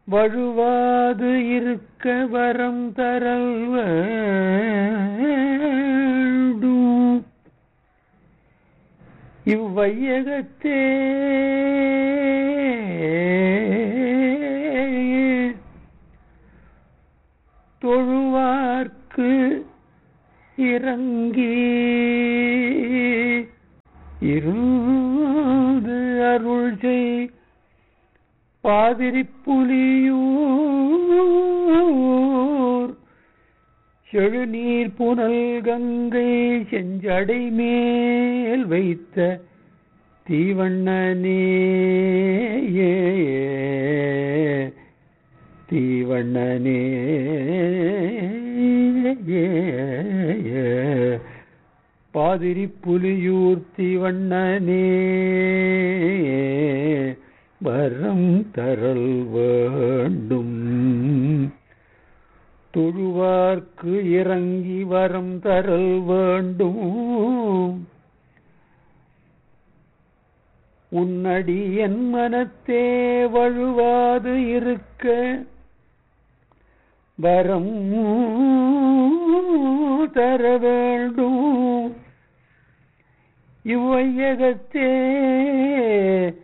வழுவாது இருக்க வரம் தரல் வேண்டும் இவ்வையகத்தே தொழுவார்க்கு இறங்கி இருந்து அருள் செய் பாதிரி புலியூர் செழுநீர் புனல் கங்கை செஞ்சடை மேல் வைத்த தீவண்ணனே தீவண்ணனே பாதிரி புலியூர் தீவண்ணனே வரம் தரல் வேண்டும் தொழுவார்க்கு இறங்கி வரம் தரல் வேண்டும் உன்னடி என் மனத்தே வழுவாது இருக்க வரம் தர வேண்டும் இவ்வையகத்தே